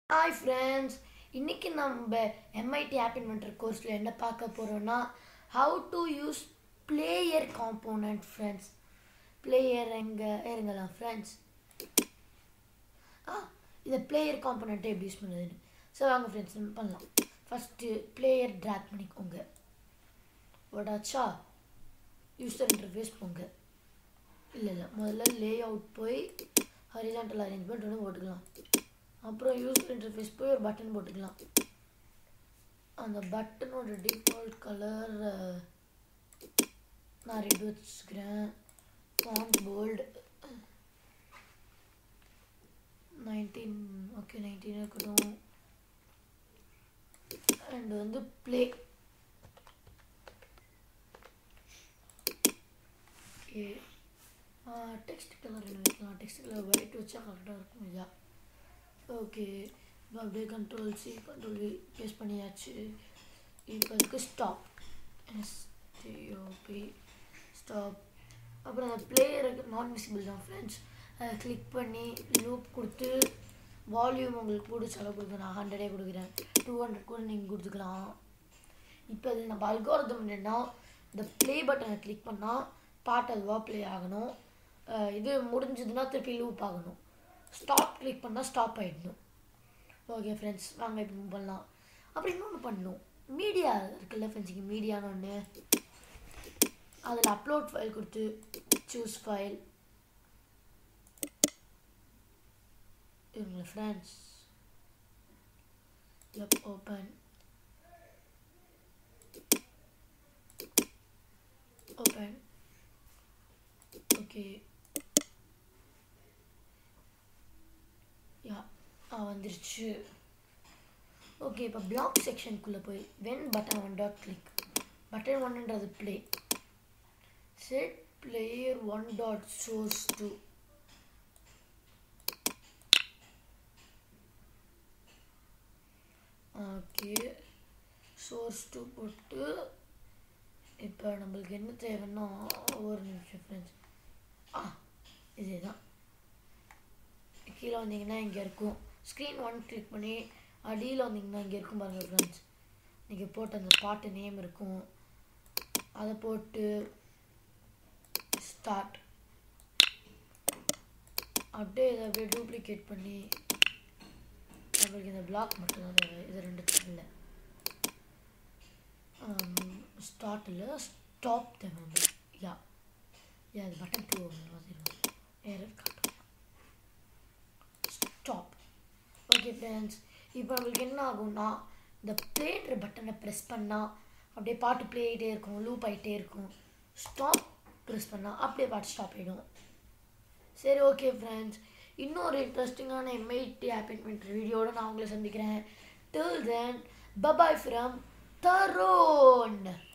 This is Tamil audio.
ஹாய் ஃப்ரெண்ட்ஸ் இன்னைக்கு நம்ம எம்ஐடி ஆப் இன்வென்டர் கோர்ஸில் என்ன பார்க்க போகிறோம்னா how to use player component friends player எங்கே இருங்கலாம் ஃப்ரெண்ட்ஸ் ஆ இதை பிளேயர் காம்போனண்ட்டை எப்படி யூஸ் பண்ணுறதுன்னு ஸோ வாங்க ஃப்ரெண்ட்ஸ் நம்ம பண்ணலாம் ஃபஸ்ட்டு பிளேயர் ட்ராக் பண்ணிக்கோங்க வடாச்சா யூசர் இன்டர்ஃபேஸ் போங்க இல்லை இல்லை முதல்ல லே அவுட் போய் ஹரிசாண்டல் அரேஞ்ச்மெண்ட் ஒன்று போட்டுக்கலாம் அப்புறம் யூசர் இன்டர்ஃபேஸ் போய் ஒரு பட்டன் போட்டுக்கலாம் அந்த பட்டனோட டிஃபால்ட் கலர் நான் ரெட் வச்சுக்கிறேன் font bold nineteen okay nineteen இருக்கட்டும் அண்ட் வந்து ப்ளே ஓகே டெக்ஸ்ட் கலர் என்ன வைக்கலாம் டெக்ஸ்ட் கலர் ஒயிட் வச்சா கரெக்டாக இருக்கும் இதா ஓகே இப்போ அப்படியே control C control V paste பண்ணியாச்சு இப்போ அதுக்கு ஸ்டாப் எஸ்டிஓபி ஸ்டாப் அப்புறம் அந்த பிளேயருக்கு நான் விசிபிள் தான் ஃப்ரெண்ட்ஸ் அதை கிளிக் பண்ணி லூப் கொடுத்து வால்யூம் உங்களுக்கு பிடிச்ச அளவு கொடுங்க நான் ஹண்ட்ரடே கொடுக்குறேன் டூ ஹண்ட்ரட் கூட நீங்கள் கொடுத்துக்கலாம் இப்போ அது நம்ம அல்கோரதம் என்னென்னா இந்த ப்ளே பட்டனை கிளிக் பண்ணால் பாட்டு அதுவாக ப்ளே ஆகணும் அஹ் இது முடிஞ்சதுன்னா திருப்பி லூப் ஆகணும் ஸ்டாப் கிளிக் பண்ணால் ஸ்டாப் ஆகிடணும் ஓகே ஃப்ரெண்ட்ஸ் வாங்க இப்போ move பண்ணலாம் அப்புறம் இன்னொன்று பண்ணணும் மீடியா இருக்குல்ல ஃப்ரெண்ட்ஸ் இங்கே மீடியான்னு ஒன்று அதில் அப்லோட் ஃபைல் கொடுத்து சூஸ் ஃபைல் இவங்கள ஃப்ரெண்ட்ஸ் எப் ஓப்பன் ஓப்பன் ஓகே யா ஆ வந்துருச்சு ஓகே இப்போ பிளாக் செக்ஷனுக்குள்ளே போய் when button one dot click button ஒன்ன்றது play set player one dot source two okay source two போட்டு இப்போ நம்மளுக்கு என்ன தேவைன்னா ஒரு நிமிஷம் ஃப்ரெண்ட்ஸ் ஆ இதே தான் கீழே வந்தீங்கன்னா இங்கே இருக்கும் ஸ்க்ரீன் ஒன் கிளிக் பண்ணி அடியில் வந்தீங்கன்னா இங்கே இருக்கும் பாருங்கள் ஃப்ரெண்ட்ஸ் நீங்கள் போட்ட அந்த பாட்டு நேம் இருக்கும் அதை போட்டு ஸ்டார்ட் அப்படியே இதை அப்படியே டூப்ளிகேட் பண்ணி நம்மளுக்கு இந்த பிளாக் மட்டும் தான் தேவை இது ரெண்டு இல்லை ஸ்டார்ட்டில் ஸ்டாப் தேவை நம்மளுக்கு யா யா அது பட்டன் டூ ஏரர் காட்டும் ஸ்டாப் ஓகே ஃப்ரெண்ட்ஸ் இப்போ நம்மளுக்கு என்ன ஆகும்னா இந்த ப்ளேன்ற பட்டனை ப்ரெஸ் பண்ணால் அப்படியே பாட்டு ப்ளே ஆகிட்டே இருக்கும் லூப் ஆகிட்டே இருக்கும் ஸ்டாப் ப்ரெஸ் பண்ணால் அப்படியே பாட்டு ஸ்டாப் ஆகிடும் சரி ஓகே ஃப்ரெண்ட்ஸ் இன்னொரு இன்ட்ரெஸ்டிங்கான எம்ஐடி ஆப் இன்வென்டர் வீடியோட நான் உங்களை சந்திக்கிறேன் டில் தென் பபாய் ஃப்ரம் தரோன்